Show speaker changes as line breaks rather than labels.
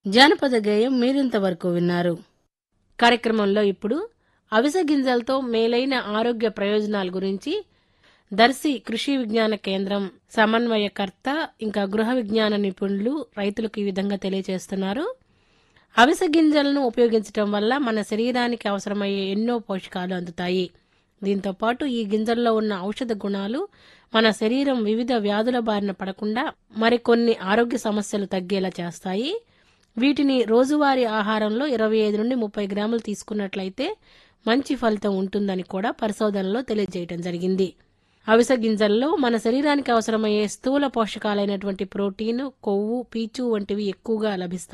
జానపద గేయం మీరింతవరకు విన్నారు కార్యక్రమంలో ఇప్పుడు అవిసె గింజలతో మేలైన ఆరోగ్య ప్రయోజనాల గురించి దర్శి కృషి విజ్ఞాన కేంద్రం సమన్వయకర్త ఇంకా గృహ విజ్ఞాన నిపుణులు రైతులకు ఈ విధంగా తెలియజేస్తున్నారు అవిసె గింజలను ఉపయోగించడం వల్ల మన శరీరానికి అవసరమయ్యే ఎన్నో పోషకాలు అందుతాయి దీంతో పాటు ఈ గింజల్లో ఉన్న ఔషధ గుణాలు మన శరీరం వివిధ వ్యాధుల బారిన పడకుండా మరికొన్ని ఆరోగ్య సమస్యలు తగ్గేలా చేస్తాయి వీటిని రోజువారీ ఆహారంలో ఇరవై ఐదు నుండి ముప్పై గ్రాములు తీసుకున్నట్లయితే మంచి ఫలితం ఉంటుందని కూడా పరిశోధనలో తెలియజేయడం జరిగింది అవిసె గింజల్లో మన శరీరానికి అవసరమయ్యే స్థూల పోషకాలైనటువంటి ప్రోటీన్ కొవ్వు పీచు వంటివి ఎక్కువగా లభిస్తాయి